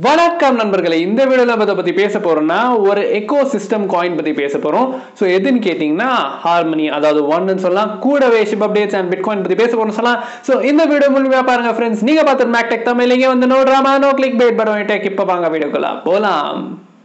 வணக்கம் நண்பர்களே இந்த வீடியோல பத்தி பத்தி பேச போறோம்னா ஒரு எக்கோ சிஸ்டம் காயின் பத்தி பேச போறோம் ஸோ எதுன்னு கேட்டீங்கன்னா ஹார்மனி அதாவது ஒன்னு சொல்லலாம் கூடவே ஷிப் அப்டேட்ஸ் அண்ட் பிட்காயின் பத்தி பேச போறோம் சொல்லலாம் ஸோ இந்த வீடியோ முழுமையா பாருங்க ஃப்ரெண்ட்ஸ் நீங்க பார்த்து மேக்டெக் தமிழ் இங்க வந்து no drama no click bait படம் டெக் இப்போ வாங்க வீடியோக்குள்ள போலாம்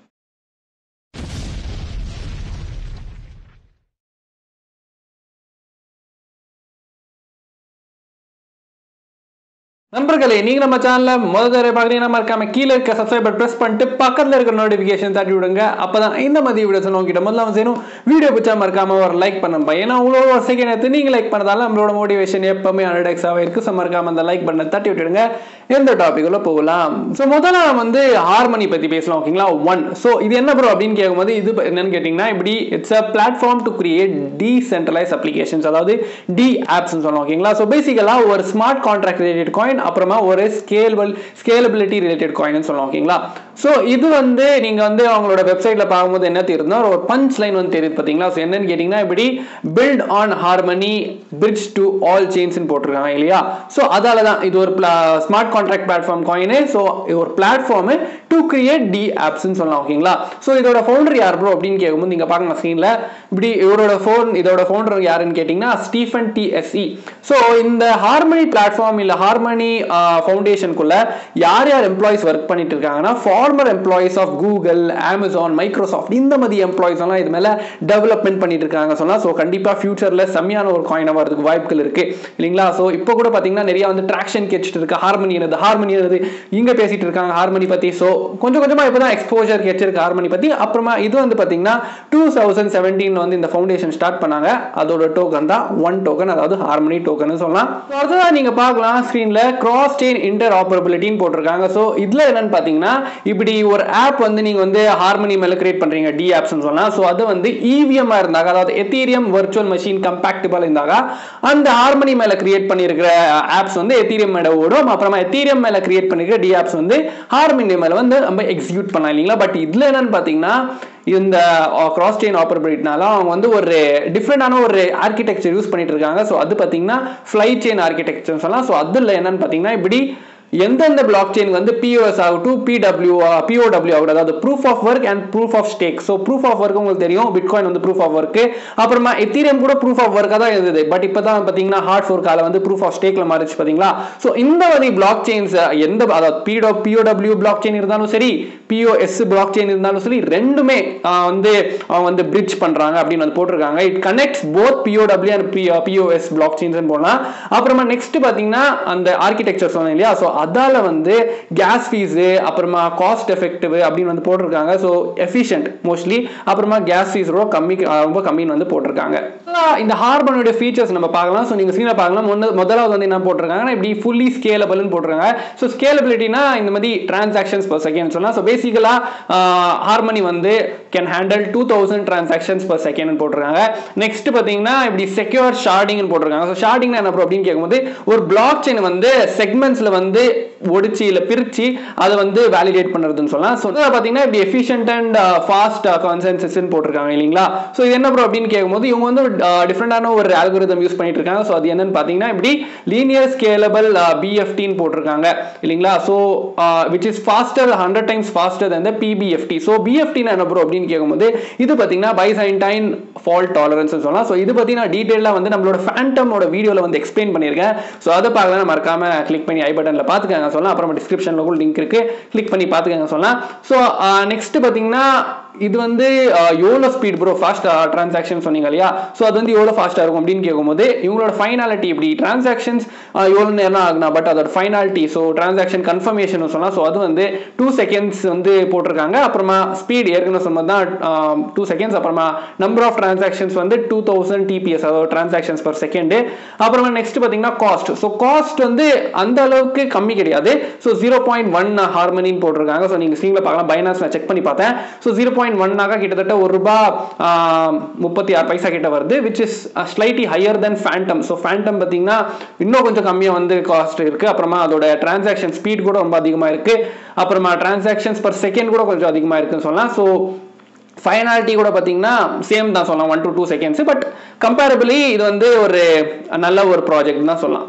நண்பர்களே நீங்க நம்ம சேனல்ல முதல் தடவை பாக்குறீங்கன்னா மறக்காம கீழே இருக்க சப்ஸ்கிரைபர் பிரஸ் பண்ணிட்டு பக்கத்துல இருக்க நோட்டிபிகேஷன் தட்டி விடுங்க அப்பதான் இந்த மாதிரி வீடியோஸ் உங்ககிட்ட முதல்ல வந்து சேரும் வீடியோ பிடிச்சா மறக்காம ஒரு லைக் பண்ணுங்க ஏன்னா உங்களோட ஒரு செகண்ட் எடுத்து நீங்க லைக் பண்ணதால நம்மளோட மோட்டிவேஷன் எப்பவுமே ஹண்ட்ரட் எக்ஸாவே இருக்கு ஸோ மறக்காம அந்த லைக் பண்ண தட்டி விட்டுடுங்க எந்த டாபிக் உள்ள போகலாம் ஸோ முதல்ல நம்ம வந்து ஹார்மனி பத்தி பேசலாம் ஓகேங்களா ஒன் ஸோ இது என்ன ப்ரோ அப்படின்னு கேட்கும்போது இது என்னன்னு கேட்டீங்கன்னா இப்படி it's a platform to create decentralise applications அதாவது டி ஆப்ஸ் சொல்லலாம் ஓகேங்களா ஸோ பேசிக்கலா ஒரு ஸ்மார்ட் கான்ட்ராக்ட் ரிலேட்டட் காயின் அப்புறமா ஒரு ஸ்கேலபிள் ஸ்கேலபிலிட்டி ரிலேட்டட் காயின் சொல்லலாம் ஓகேங்களா ஸோ இது வந்து நீங்க வந்து அவங்களோட வெப்சைட்ல பார்க்கும்போது என்ன தெரியுதுன்னா ஒரு பஞ்ச் லைன் வந்து தெரியுது பார்த்தீங்களா ஸோ என்னன்னு கேட்டீங்கன்னா இப்படி build on Harmony bridge to all chains போட்டிருக்காங்க இல்லையா ஸோ அதால தான் இது ஒரு smart contract platform coin so இது ஒரு பிளாட்ஃபார்ம் டு கிரியேட் டி ஆப்ஸ்னு சொல்லலாம் ஓகேங்களா ஸோ இதோட ஃபவுண்டர் யார் ப்ரோ அப்படின்னு கேட்கும்போது நீங்க பாருங்க ஸ்க்ரீன்ல இப்படி இவரோட ஃபோன் இதோட ஃபவுண்டர் யாருன்னு கேட்டீங்கன்னா ஸ்டீஃபன் டிஎஸ்இ ஸோ இந்த ஹார்மனி பிளாட்ஃபார்ம் இல்ல ஹார்மனி ஃபவுண்டேஷனுக்குள்ள யார் யார் எம்ப்ளாயிஸ் ஒர்க் பண்ணிட்டு இருக்காங்கன்னா former employees of Google Amazon Microsoft இந்த மாதிரி எம்ப்ளாயிஸ் எல்லாம் இது மேல டெவலப்மெண்ட் பண்ணிட்டு இருக்காங்க சொன்னா ஸோ கண்டிப்பா ஃபியூச்சர்ல செம்மையான ஒரு காயின் வரதுக்கு வாய்ப்புகள் இருக்கு இல்லைங்களா ஸோ இப்போ கூட பாத்தீங்கன்னா நிறைய வந்து ட்ராக்ஷன் கிடைச்சிட்டு இருக்கு ஹார்மனி என்னது ஹார்மனி என்னது இங்க பேசிட்டு இருக்காங்க ஹார்மனி பத்தி ஸோ கொஞ்சம் கொஞ்சமா இப்பதான் எக்ஸ்போஜர் கிடைச்சிருக்கு ஹார்மனி பத்தி அப்புறமா இது வந்து பாத்தீங்கன்னா டூ தௌசண்ட் செவன்டீன் வந்து இந்த ஃபவுண்டேஷன் ஸ்டார்ட் பண்ணாங்க அதோட டோக்கன் தான் ஒன் டோக்கன் அதாவது ஹார்மனி டோக்கன் சொல்லலாம் அடுத்ததா நீங்க பார்க்கலாம் ஸ்கிரீன்ல கிராஸ் செயின் இன்டர் ஆப்பரபிலிட்டின்னு போட்டிருக்காங்க ஸோ இதுல என்னன்னு பாத்தீங்கன்னா இப்படி ஒரு ஆப் வந்து நீங்க வந்து ஹார்மனி மேல கிரியேட் பண்றீங்க டி ஆப்ஸ் சொல்லலாம் ஸோ அது வந்து இவிஎம் இருந்தாங்க அதாவது எத்தீரியம் வர்ச்சுவல் மெஷின் கம்பேக்டபிள் இருந்தாங்க அந்த ஹார்மனி மேல கிரியேட் பண்ணிருக்கிற ஆப்ஸ் வந்து எத்தீரியம் மேல ஓடும் அப்புறமா எத்தீரியம் மேல கிரியேட் பண்ணிருக்கிற டி ஆப்ஸ் வந்து ஹார்மனி மேல வந்து நம்ம எக்ஸிக்யூட் பண்ணலாம் இல்லைங்களா பட் இதுல என்னன்னு பாத்தீங்கன்னா இந்த கிராஸ் செயின் ஆப்பரபிலிட்டினால அவங்க வந்து ஒரு டிஃப்ரெண்டான ஒரு ஆர்கிடெக்சர் யூஸ் பண்ணிட்டு இருக்காங்க ஸோ அது பார்த்தீங்கன்னா ஃப்ளை செயின் ஆர்கிடெக்சர் சொல்லலாம் ஸோ அதில் என்னன்னு பார்த்தீங்கன்னா இப்படி எந்தெந்த பிளாக் செயின் வந்து பிஓஎஸ் ஆகட்டும் பிடபிள்யூ பிஓடபிள்யூ ஆகட்டும் அதாவது proof of work and proof of stake so proof of work உங்களுக்கு தெரியும் பிட்காயின் வந்து ப்ரூஃப் ஆஃப் ஒர்க் அப்புறமா எத்தீரியம் கூட ப்ரூஃப் ஆஃப் ஒர்க்காக தான் இருந்தது பட் இப்போ தான் பார்த்தீங்கன்னா ஹார்ட் ஃபோர்க்கால வந்து ப்ரூஃப் ஆஃப் ஸ்டேக்ல மாறிச்சு பார்த்தீங்களா ஸோ இந்த மாதிரி பிளாக் செயின்ஸ் எந்த அதாவது பிடோ பிஓடபிள்யூ பிளாக் செயின் இருந்தாலும் சரி பிஓஎஸ் பிளாக் செயின் இருந்தாலும் சரி ரெண்டுமே வந்து அவங்க வந்து பிரிட்ஜ் பண்றாங்க அப்படின்னு வந்து போட்டிருக்காங்க it connects both POW and POS blockchains போடலாம் அப்புறமா நெக்ஸ்ட் பார்த்தீங்கன்னா அந்த ஆர்கிடெக்சர் சொன்னேன் இல்லையா ஸோ அதால வந்து கேஸ் ஃபீஸ் அப்புறமா காஸ்ட் எஃபெக்டிவ் அப்படின்னு வந்து போட்டிருக்காங்க ஸோ எஃபிஷியன்ட் மோஸ்ட்லி அப்புறமா கேஸ் ஃபீஸ் ரொம்ப கம்மி ரொம்ப கம்மின்னு வந்து போட்டிருக்காங்க இந்த ஹார்மனோட ஃபீச்சர்ஸ் நம்ம பார்க்கலாம் ஸோ நீங்க ஸ்க்ரீனில் பார்க்கலாம் ஒன்று முதலாவது வந்து என்ன போட்டிருக்காங்கன்னா இப்படி ஃபுல்லி ஸ்கேலபிள்னு போட்டிருக்காங்க ஸோ ஸ்கேலபிலிட்டினா இந்த மாதிரி டிரான்சாக்ஷன்ஸ் பர் செகண்ட் சொல்லலாம் ஸோ பேசிக்கலாக ஹார்மனி வந்து can handle two thousand transactions per second போட்டிருக்காங்க நெக்ஸ்ட் பார்த்தீங்கன்னா இப்படி செக்யூர் ஷார்டிங்னு போட்டிருக்காங்க ஸோ ஷார்டிங் என்ன அப்படின்னு கேட்கும்போது ஒரு பிளாக் செயின் வந்து செக்மெண்ட்ஸ்ல வந்து ஒடிச்சு இல்ல பிரிச்சு அதை வந்து வேலிடேட் பண்றதுன்னு சொல்லலாம் ஸோ பார்த்தீங்கன்னா இப்படி எஃபிஷியன்ட் அண்ட் ஃபாஸ்ட் கான்சென்சஸ் போட்டிருக்காங்க இல்லைங்களா ஸோ இது என்ன ப்ரோ அப்படின்னு கேட்கும்போது இவங்க வந்து டிஃப்ரெண்டான ஒரு அல்கோரிதம் யூஸ் பண்ணிட்டு இருக்காங்க ஸோ அது என்னன்னு பார்த்தீங்கன்னா இப்படி லீனியர் ஸ்கேலபிள் பிஎஃப்டின்னு போட்டிருக்காங்க இல்லைங்களா so which is faster hundred times faster than PBFT so பிஎஃப்டினா என்ன ப்ரோ அப்படின்னு கேட்கும்போது இது பார்த்தீங்கன்னா பைசைன்டைன் ஃபால்ட் டாலரன்ஸ் சொல்லலாம் ஸோ இது பற்றி நான் டீட்டெயிலாக வந்து நம்மளோட ஃபேண்டமோட வீடியோவில் வந்து எக்ஸ்பிளைன் பண்ணியிருக்கேன் ஸோ அதை பார்க்கலாம் மறக்காம கிளிக் பண்ணி ஐ பட்டனில் பார்த்துக்கங்க சொல்லலாம் அப்புறம் டிஸ்கிரிப்ஷனில் கூட லிங்க் இருக்கு கிளிக் பண்ணி பார்த்துக்கங்க சொல்லலாம் ஸோ நெக்ஸ்ட் பார்த்தீங்கன்னா இது வந்து எவ்வளோ ஸ்பீட் ப்ரோ ஃபாஸ்ட் டிரான்சாக்ஷன் சொன்னீங்க இல்லையா ஸோ அது வந்து எவ்வளோ ஃபாஸ்ட்டாக இருக்கும் அப்படின்னு கேட்கும்போது இவங்களோட ஃபைனாலிட்டி இப்படி டிரான்சாக்ஷன்ஸ் எவ்வளோ நேரம் ஆகுனா பட் அதோட ஃபைனாலிட்டி ஸோ டிரான்சாக்ஷன் கன்ஃபர்மேஷன் சொல்லலாம் ஸோ அது வந்து டூ செகண்ட்ஸ் வந்து போட்டிருக்காங்க அப்புறமா ஸ்பீட் ஏற்கனவே சொன்னது தான் டூ செகண்ட்ஸ் அப்புறமா நம்பர் ஆஃப் டிரான்சாக்ஷன்ஸ் வந்து டூ தௌசண்ட் டிபிஎஸ் அதாவது டிரான்சாக்ஷன்ஸ் பர் செகண்ட் அப்புறமா நெக்ஸ்ட் பார்த்தீங்கன்னா காஸ்ட் ஸோ காஸ்ட் வந்து அந்த அளவுக்கு கம்மி கிடையாது ஸோ ஜீரோ பாயிண்ட் ஒன் ஹார்மனின்னு போட்டிருக்காங்க ஸோ நீங்கள் ஸ்க்ரீனில் பார்க்கலாம் பைனான்ஸ் நான் செக் பண்ணி பார்த்தேன் ஸோ ஜீரோ பாயிண்ட் ஒன்னாக கிட்டத்தட்ட ஒரு ரூபா முப்பத்தி ஆறு பைசா கிட்ட வருது which is slightly higher than Fantom so Fantom பார்த்தீங்கன்னா இன்னும் கொஞ்சம் கம்மியாக வந்து காஸ்ட் இருக்கு அப்புறமா அதோட டிரான்சாக்ஷன் ஸ்பீட் கூட ரொம்ப அதிகமாக இருக்கு அப்புறமா டிரான்சாக்ஷன்ஸ் பர் செகண்ட் கூட கொஞ்சம் அதிகமாக இருக்குன்னு சொல்லலாம் ஸோ ஃபைனாலிட்டி கூட பார்த்தீங்கன்னா சேம் தான் சொல்லலாம் one to two seconds but comparably இது வந்து ஒரு நல்ல ஒரு ப்ராஜெக்ட் தான் சொல்லலாம்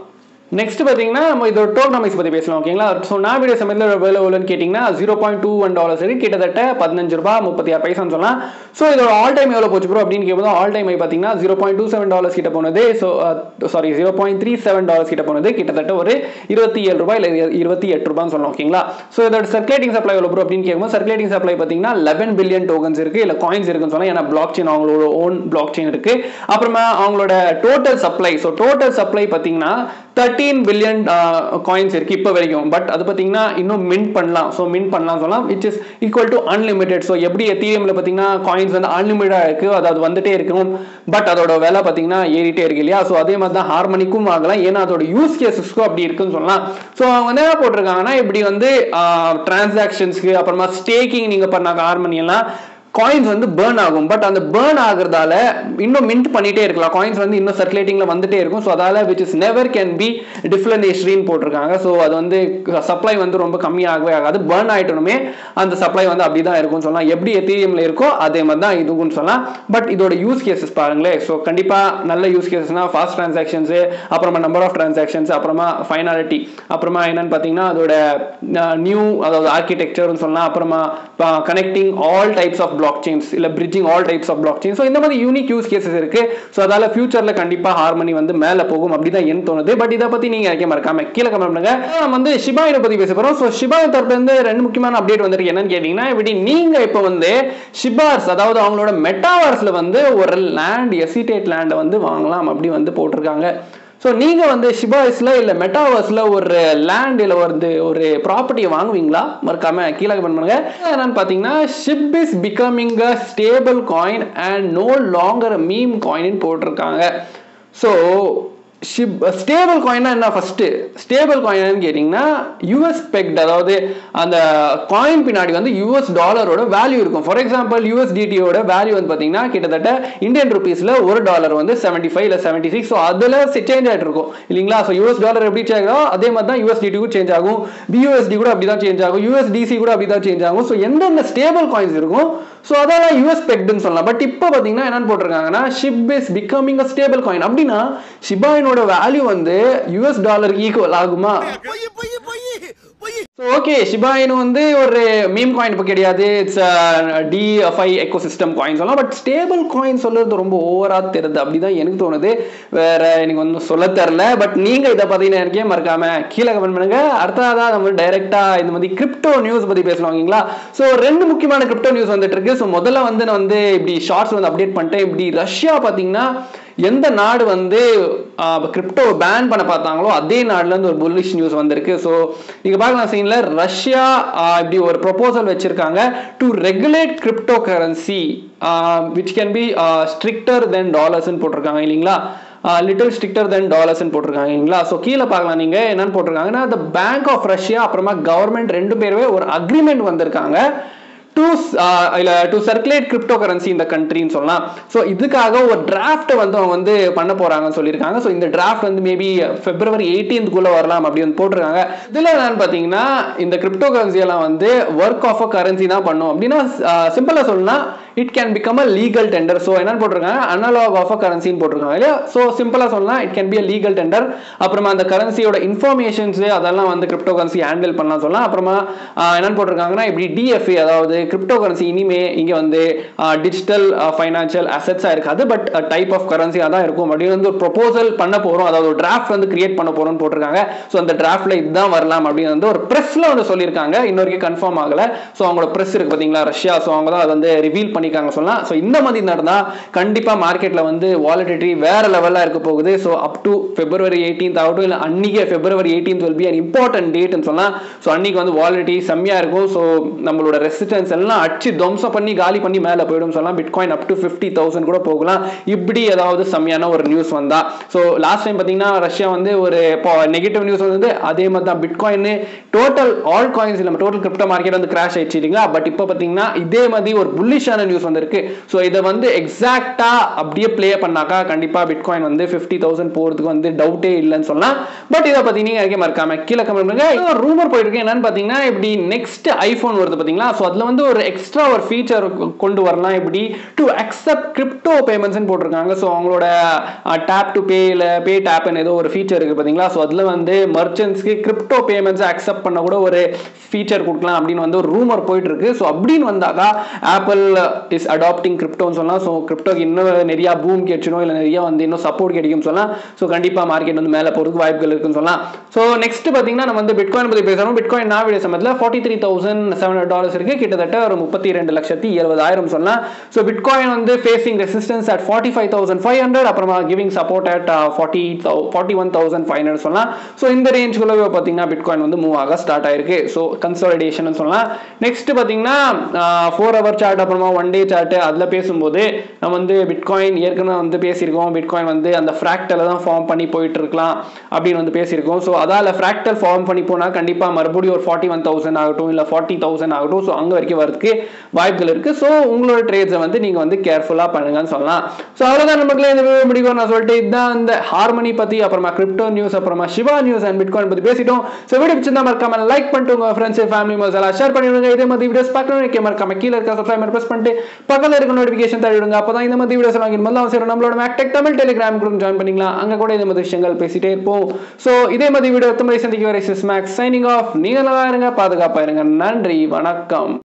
நெக்ஸ்ட் பார்த்தீங்கன்னா நம்ம இதோட டோக்கனாமிக்ஸ் பற்றி பேசலாம் ஓகேங்களா ஸோ நான் வீடியோ சமயத்தில் வேலை எவ்வளோன்னு கேட்டிங்கன்னா zero point two one dollars இருக்கு கிட்டத்தட்ட பதினஞ்சு ரூபாய் முப்பத்தி ஆறு பைசான்னு சொல்லலாம் ஸோ இதோட ஆல் டைம் எவ்வளோ போச்சு ப்ரோ அப்படின்னு கேட்போம் ஆல் டைம் பார்த்தீங்கன்னா zero point two seven dollars கிட்ட போனது so sorry zero point three seven dollars கிட்ட போனது கிட்டத்தட்ட ஒரு இருபத்தி ஏழு ரூபாய் இல்லை இருபத்தி எட்டு ரூபான்னு சொல்லலாம் ஓகேங்களா ஸோ இதோட சர்க்குலேட்டிங் சப்ளை எவ்வளோ ப்ரோ அப்படின்னு கேட்கும்போது சர்க்குலேட்டிங் சப்ளை பார்த்தீங்கன்னா லெவன் பில்லியன் டோக்கன்ஸ் இருக்கு இல்லை காயின்ஸ் இருக்குன்னு சொல்லலாம் ஏன்னா பிளாக் செயின் அவங்களோட ஓன் பிளாக் செயின் இருக்கு அப்புறமா அவங்களோட total supply so total supply பார்த்தீங்கன்னா தேர்ட்டீன் பில்லியன் காயின்ஸ் இருக்கு இப்போ வரைக்கும் பட் அது பார்த்தீங்கன்னா இன்னும் மின்ட் பண்ணலாம் ஸோ மின்ட் பண்ணலாம் சொல்லலாம் which is equal to unlimited so எப்படி எத்தீரியம்ல பார்த்தீங்கன்னா காயின்ஸ் வந்து அன்லிமிட்டடாக இருக்கு அதாவது வந்துட்டே இருக்கும் பட் அதோட விலை பார்த்தீங்கன்னா ஏறிட்டே இருக்கு இல்லையா ஸோ அதே மாதிரி தான் ஹார்மனிக்கும் ஆகலாம் ஏன்னா அதோட யூஸ் கேசஸ்க்கும் அப்படி இருக்குன்னு சொல்லலாம் ஸோ அவங்க வந்து என்ன போட்டிருக்காங்கன்னா இப்படி வந்து டிரான்சாக்ஷன்ஸ்க்கு அப்புறமா ஸ்டேக்கிங் நீங்கள் பண்ணாங்க ஹார்மனி எல்லாம் காயின்ஸ் வந்து பேர்ன் ஆகும் பட் அந்த பேர்ன் ஆகுறதால இன்னும் மின்ட் பண்ணிட்டே இருக்கலாம் காயின்ஸ் வந்து இன்னும் சர்க்குலேட்டிங்ல வந்துட்டே இருக்கும் ஸோ அதால which is never can be டிஃப்ளனேஷரின்னு போட்டிருக்காங்க ஸோ அது வந்து சப்ளை வந்து ரொம்ப கம்மியாகவே ஆகாது பேர்ன் ஆயிட்டனுமே அந்த சப்ளை வந்து அப்படி தான் இருக்கும்னு சொல்லலாம் எப்படி எத்தீரியம்ல இருக்கோ அதே மாதிரி தான் இதுவும் சொல்லலாம் பட் இதோட யூஸ் கேசஸ் பாருங்களேன் ஸோ கண்டிப்பா நல்ல யூஸ் கேசஸ்னா ஃபாஸ்ட் டிரான்சாக்ஷன்ஸ் அப்புறமா நம்பர் ஆஃப் டிரான்சாக்ஷன்ஸ் அப்புறமா ஃபைனாலிட்டி அப்புறமா என்னன்னு பார்த்தீங்கன்னா அதோட நியூ அதாவது ஆர்கிடெக்சர்னு சொல்லலாம் அப்புறமா connecting all types of blockchains இல்லை bridging all types of blockchain so இந்த மாதிரி யூனிக் யூஸ் கேசஸ் இருக்கு ஸோ அதால ஃபியூச்சர்ல கண்டிப்பா ஹார்மனி வந்து மேலே போகும் அப்படிதான் என் தோணுது பட் இதை பத்தி நீங்க வைக்க மறக்காம கீழே கமெண்ட் பண்ணுங்க நம்ம வந்து ஷிபாயினை பத்தி பேச போறோம் ஸோ ஷிபாயின் தரப்புல இருந்து ரெண்டு முக்கியமான அப்டேட் வந்திருக்கு என்னன்னு கேட்டீங்கன்னா இப்படி நீங்க இப்போ வந்து ஷிபார்ஸ் அதாவது அவங்களோட மெட்டாவர்ஸ்ல வந்து ஒரு லேண்ட் எசிடேட் லேண்டை வந்து வாங்கலாம் அப்படி வந்து போட்டிருக்காங்க ஸோ நீங்கள் வந்து ஷிபாய்ஸில் இல்லை மெட்டாவர்ஸில் ஒரு லேண்ட் இல்லை வந்து ஒரு ப்ராப்பர்ட்டியை வாங்குவீங்களா மறக்காம கீழே கமெண்ட் பண்ணுங்க என்னன்னு பார்த்தீங்கன்னா Shib is becoming a stable coin and no longer meme coin போட்டிருக்காங்க ஸோ ஷிப் ஸ்டேபிள் காயின்னா என்ன ஃபர்ஸ்ட் ஸ்டேபிள் காயின் கேட்டிங்கன்னா யூஎஸ் பெக்ட் அதாவது அந்த காயின் பின்னாடி வந்து யூஎஸ் டாலரோட வேல்யூ இருக்கும் ஃபார் எக்ஸாம்பிள் யூஎஸ்டிடியோட வேல்யூ வந்து பார்த்தீங்கன்னா கிட்டத்தட்ட இந்தியன் ருபீஸில் ஒரு டாலர் வந்து செவன்டி ஃபைவ் இல்லை செவன்டி சிக்ஸ் ஸோ அதில் சேஞ்ச் ஆகிட்டு இருக்கும் இல்லைங்களா ஸோ யூஎஸ் டாலர் எப்படி சேஞ்ச் ஆகும் அதே மாதிரி தான் யூஎஸ்டிடிக்கும் சேஞ்ச் ஆகும் பியூஎஸ்டி கூட அப்படி தான் சேஞ்ச் ஆகும் யூஎஸ்டிசி கூட அப்படி தான் சேஞ்ச் ஆகும் ஸோ எந்தெந்த ஸ்டேபிள் காயின்ஸ் இருக்கும் ஸோ அதெல்லாம் யூஎஸ் பெக்டுன்னு சொல்லலாம் பட் இப்போ பார்த்தீங்கன்னா என்னன்னு போட்டிருக்காங்கன்னா Shib is becoming a stable coin அப்படின்னா ஷிபாயினோட வேல்யூ வந்து யூஎஸ் டாலருக்கு ஈக்குவல் ஆகுமா ஓகே ஷிபாயினு வந்து ஒரு மீம் காயின் இப்போ கிடையாது it's DeFi ecosystem coin சொல்லலாம் பட் ஸ்டேபிள் காயின் சொல்றது ரொம்ப ஓவரா தெரியுது அப்படிதான் எனக்கு தோணுது வேற எனக்கு வந்து சொல்ல தெரில பட் நீங்க இதை பார்த்தீங்கன்னா எனக்கே மறக்காம கீழே கமெண்ட் பண்ணுங்க அடுத்ததான் நம்ம டைரக்டா இந்த மாதிரி கிரிப்டோ நியூஸ் பத்தி பேசலாம் ஓகேங்களா ஸோ ரெண்டு முக்கியமான கிரிப்டோ நியூஸ் வந்துட்டு இருக்கு ஸோ முதல்ல வந்து நான் வந்து இப்படி ஷார்ட்ஸ் வந்து அப்டேட் பண்ணிட்டேன் இப்படி ரஷ்யா பார்த்தீங்கன்னா எந்த நாடு வந்து கிரிப்டோ பேன் பண்ண பார்த்தாங்களோ அதே நாடுல இருந்து ஒரு புல்லிஷ் நியூஸ் வந்திருக்கு ஸோ நீங்க பார்க்கலாம் சீன்ல ரஷ்யா இப்படி ஒரு ப்ரொபோசல் வச்சிருக்காங்க to regulate cryptocurrency which can be stricter than டாலர்ஸ்ன்னு போட்டிருக்காங்க இல்லைங்களா லிட்டில் ஸ்ட்ரிக்டர் தென் டாலர்ஸ்னு போட்டிருக்காங்க இல்லைங்களா ஸோ கீழே பார்க்கலாம் நீங்க என்னன்னு போட்டிருக்காங்கன்னா த பேங்க் ஆஃப் ரஷ்யா அப்புறமா கவர்மெண்ட் ரெண்டு பேருமே ஒரு அக்ரிமெண்ட் வந்திருக்காங்க டு இல்ல டு சர்க்குலேட் கிரிப்டோ கரன்சி இந்த கண்ட்ரின்னு சொல்லலாம் ஸோ இதுக்காக ஒரு டிராஃப்ட்டை வந்து அவங்க வந்து பண்ண போறாங்கன்னு சொல்லியிருக்காங்க ஸோ இந்த டிராஃப்ட் வந்து மேபி பிப்ரவரி எயிட்டீன்த்குள்ள வரலாம் அப்படி வந்து போட்டிருக்காங்க இதில் என்னன்னு பார்த்தீங்கன்னா இந்த கிரிப்டோ கரன்சி எல்லாம் வந்து ஒர்க் ஆஃப் அ கரன்சி தான் பண்ணும் அப்படின்னா சிம்பிளா சொல்லலாம் it can become a legal tender so என்னன்னு போட்டிருக்காங்க அனலாக் ஆஃப் அ கரன்சின்னு போட்டிருக்காங்க இல்லையா ஸோ சிம்பிளாக சொல்லலாம் it can be a legal tender அப்புறமா அந்த கரன்சியோட இன்ஃபர்மேஷன்ஸ் அதெல்லாம் வந்து கிரிப்டோ கரன்சி ஹேண்டில் பண்ணலாம் சொல்லலாம் அப்புறமா என்னன்னு போட்டிருக்காங்கன்னா இப்படி டிஎஃப்ஏ அதாவது கிரிப்டோ கரன்சி இனிமே இங்கே வந்து டிஜிட்டல் ஃபைனான்சியல் அசட்ஸாக இருக்காது பட் டைப் ஆஃப் கரன்சியாக தான் இருக்கும் அப்படின்னு வந்து ஒரு ப்ரொபோசல் பண்ண போகிறோம் அதாவது ஒரு டிராஃப்ட் வந்து கிரியேட் பண்ண போகிறோம்னு போட்டிருக்காங்க ஸோ அந்த டிராஃப்ட்ல இதுதான் வரலாம் அப்படின்னு வந்து ஒரு ப்ரெஸ்ல வந்து சொல்லியிருக்காங்க இன்னொரு கன்ஃபார்ம் ஆகல ஸோ அவங்களோட ப்ரெஸ் இருக்கு பார்த்தீங்களா ரஷ்யா ஸோ அவங்க தான் அதை வந்து ரிவீல் பண்ணிக்காங்க சொல்லலாம் ஸோ இந்த மாதிரி நடந்தால் கண்டிப்பாக மார்க்கெட்டில் வந்து வாலிடிட்டி வேற லெவலில் இருக்க போகுது so up to February eighteenth ஆகட்டும் இல்லை அன்னைக்கே February eighteenth will be an important டேட்னு சொல்லலாம் ஸோ அன்னைக்கு வந்து வாலிடிட்டி செம்மையாக இருக்கும் ஸோ நம்மளோட ரெசிஸ்டன்ஸ் எல்லாம் அடிச்சு துவம்சம் பண்ணி காலி பண்ணி மேலே போயிடும் சொல்லலாம் bitcoin up to fifty thousand கூட போகலாம் இப்படி ஏதாவது செம்மையான ஒரு நியூஸ் வந்தா ஸோ லாஸ்ட் டைம் பார்த்தீங்கன்னா ரஷ்யா வந்து ஒரு நெகட்டிவ் நியூஸ் வந்து அதே மாதிரி தான் பிட்காயின் டோட்டல் ஆல் காயின்ஸ் இல்லை டோட்டல் கிரிப்டோ மார்க்கெட் வந்து கிராஷ் ஆயிடுச்சு இல்லைங்களா பட் இப்போ பார்த்தீங்கன்னா இதே மாதிரி ஒரு புல்லிஷான நியூஸ் நியூஸ் வந்திருக்கு ஸோ இதை வந்து எக்ஸாக்டா அப்படியே ப்ளே பண்ணாக்கா கண்டிப்பா பிட்காயின் வந்து ஃபிஃப்டி தௌசண்ட் போறதுக்கு வந்து டவுட்டே இல்லைன்னு சொல்லலாம் பட் இதை பத்தி நீங்க அதிகமாக மறக்காம கீழே கமெண்ட் பண்ணுங்க ரூமர் போயிட்டு இருக்கு என்னன்னு பாத்தீங்கன்னா இப்படி நெக்ஸ்ட் ஐபோன் வருது பாத்தீங்களா ஸோ அதுல வந்து ஒரு எக்ஸ்ட்ரா ஒரு ஃபீச்சர் கொண்டு வரலாம் இப்படி டு அக்செப்ட் கிரிப்டோ பேமெண்ட்ஸ் போட்டிருக்காங்க ஸோ அவங்களோட டேப் டு பே இல்லை பே டேப்னு ஏதோ ஒரு ஃபீச்சர் இருக்கு பாத்தீங்களா ஸோ அதுல வந்து மர்ச்சன்ட்ஸ்க்கு கிரிப்டோ பேமெண்ட்ஸ் அக்செப்ட் பண்ண கூட ஒரு ஃபீச்சர் கொடுக்கலாம் அப்படின்னு வந்து ஒரு ரூமர் போயிட்டு இருக்கு ஸோ அப்படின்னு வந்தாக்கா ஆப்பிள் இஸ் அடாப்டிங் கிரிப்டோன்னு சொல்லலாம் ஸோ கிரிப்டோக்கு இன்னும் நிறைய பூம் கிடைச்சிடும் இல்லை நிறைய வந்து இன்னும் சப்போர்ட் கிடைக்கும் சொல்லலாம் ஸோ கண்டிப்பா மார்க்கெட் வந்து மேலே போறதுக்கு வாய்ப்புகள் இருக்குன்னு சொல்லலாம் ஸோ நெக்ஸ்ட் பார்த்தீங்கன்னா நம்ம வந்து பிட்காயின் பத்தி பேசுறோம் பிட்காயின் நான் வீடியோ சமயத்தில் forty three thousand seven hundred dollars இருக்கு கிட்டத்தட்ட ஒரு முப்பத்தி ரெண்டு லட்சத்தி எழுபதாயிரம் சொல்லலாம் ஸோ பிட்காயின் வந்து facing resistance at forty five thousand five hundred அப்புறமா giving support at forty forty one thousand five hundred சொல்லலாம் ஸோ இந்த ரேஞ்சுக்குள்ள பார்த்தீங்கன்னா பிட்காயின் வந்து மூவ் ஆக ஸ்டார்ட் ஆயிருக்கு ஸோ கன்சாலிடேஷன் சொல்லலாம் நெக்ஸ்ட் பார்த்தீங்கன்னா ஃபோர் ஹவர் சார்ட் அப்புறமா ஒன் டே சார்ட் அதில் பேசும்போது நம்ம வந்து பிட்காயின் ஏற்கனவே வந்து பேசியிருக்கோம் பிட்காயின் வந்து அந்த ஃப்ராக்டல தான் ஃபார்ம் பண்ணி போயிட்டு இருக்கலாம் அப்படின்னு வந்து பேசியிருக்கோம் ஸோ அதால் ஃப்ராக்டல் ஃபார்ம் பண்ணி போனால் கண்டிப்பாக மறுபடியும் ஒரு ஃபார்ட்டி ஒன் தௌசண்ட் ஆகட்டும் இல்லை ஃபார்ட்டி தௌசண்ட் ஆகட்டும் ஸோ அங்கே வரைக்கும் வரதுக்கு வாய்ப்புகள் இருக்கு ஸோ உங்களோட ட்ரேட்ஸை வந்து நீங்கள் வந்து கேர்ஃபுல்லாக பண்ணுங்கன்னு சொல்லலாம் ஸோ அவ்வளோதான் நமக்குள்ள இந்த வீடியோ முடிக்கும் நான் சொல்லிட்டு இதுதான் இந்த ஹார்மனி பற்றி அப்புறமா கிரிப்டோ நியூஸ் அப்புறமா சிவா நியூஸ் அண்ட் பிட்காயின் பற்றி பேசிட்டோம் ஸோ வீடியோ பிடிச்சிருந்தா மறக்காம லைக் பண்ணிட்டு உங்கள் ஃப்ரெண்ட்ஸ் ஃபேமிலி மெம்பர்ஸ் எல்லாம் ஷேர் பண்ணிவிடுங்க இதே மாதிரி வீடியோஸ் பார்க்கணும் மறக்காம கீழே இருக்க சப்ஸ்கிரைப் ப்ரெஸ் பண்ணிட்டு பக்கத்தில் இருக்க நோட்டிஃபிகேஷன் தள்ளி விடுங்க அப்போ தான் இந்த மாதிரி வீடியோஸ் வாங்கி முதல்ல சரி நம்மளோட மேக்டெக் தமிழ் டெலிகிராம் குரூப் ஜாயின் பண்ணிக்கலாம் அங்கே கூட இந்த மாதிரி விஷயங்கள் பேசிட்டே இருப்போம் ஸோ இதே மாதிரி வீடியோ எத்தனை சந்திக்க வரை சிஸ் மேக்ஸ் சைனிங் ஆஃப் நீங்கள் நல்லா இருங்க பாதுகாப்பாக இருங்க நன்றி வணக்கம்